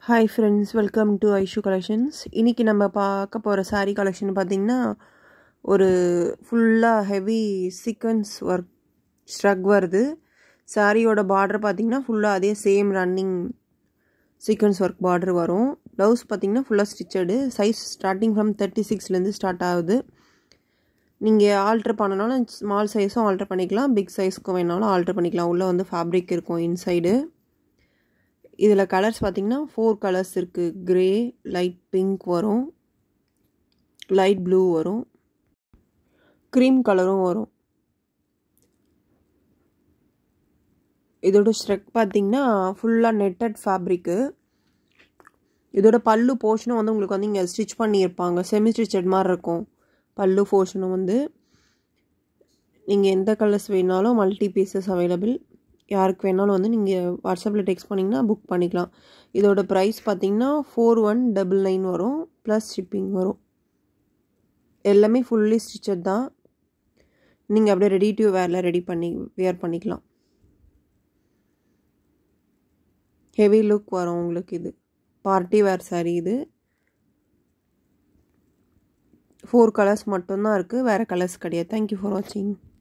hi friends welcome to Aishu collections இன்றைக்கி நம்ம பார்க்க போகிற saree கலெக்ஷன் பார்த்திங்கன்னா ஒரு ஃபுல்லாக ஹெவி சீக்வன்ஸ் ஒர்க் ஸ்ட்ரக் வருது சாரியோட பார்டர் பார்த்திங்கன்னா ஃபுல்லாக அதே same running sequence work border வரும் ப்ளவுஸ் பார்த்திங்கன்னா ஃபுல்லாக stitched size starting from thirty சிக்ஸ்லேருந்து ஸ்டார்ட் ஆகுது நீங்கள் ஆல்ட்ரு பண்ணனாலும் ஸ்மால் சைஸும் ஆல்ட்ரு பண்ணிக்கலாம் பிக் சைஸ்க்கும் வேணாலும் ஆல்ட்ரு பண்ணிக்கலாம் உள்ளே வந்து ஃபேப்ரிக் இருக்கும் இன்சைடு இதில் கலர்ஸ் பார்த்திங்கன்னா ஃபோர் கலர்ஸ் இருக்குது க்ரே லைட் பிங்க் வரும் லைட் ப்ளூ வரும் க்ரீம் கலரும் வரும் இதோட ஸ்ட்ரெக் பார்த்திங்கன்னா ஃபுல்லாக நெட்டட் ஃபேப்ரிக்கு இதோட பல்லு போர்ஷனும் வந்து உங்களுக்கு வந்து இங்கே ஸ்டிச் பண்ணியிருப்பாங்க செமி ஸ்டிச்சட் மாதிரி இருக்கும் பல்லு போர்ஷனும் வந்து நீங்கள் எந்த கலர்ஸ் வேணாலும் மல்டி பீசஸ் அவைலபிள் யாருக்கு வேணாலும் வந்து நீங்கள் வாட்ஸ்அப்பில் டெக்ஸ்ட் பண்ணிங்கன்னா புக் பண்ணிக்கலாம் இதோட ப்ரைஸ் பார்த்தீங்கன்னா ஃபோர் ஒன் டபுள் நைன் வரும் ப்ளஸ் ஷிப்பிங் வரும் எல்லாமே ஃபுல்லி ஸ்டிச்சட் தான் நீங்கள் அப்படியே ரெடி டு வேரில் ரெடி பண்ணி வேர் பண்ணிக்கலாம் ஹெவி லுக் வரும் உங்களுக்கு இது பார்ட்டி வேர் சாரீ இது ஃபோர் கலர்ஸ் மட்டும்தான் இருக்குது வேறு கலர்ஸ் கிடையாது தேங்க்யூ ஃபார் வாட்சிங்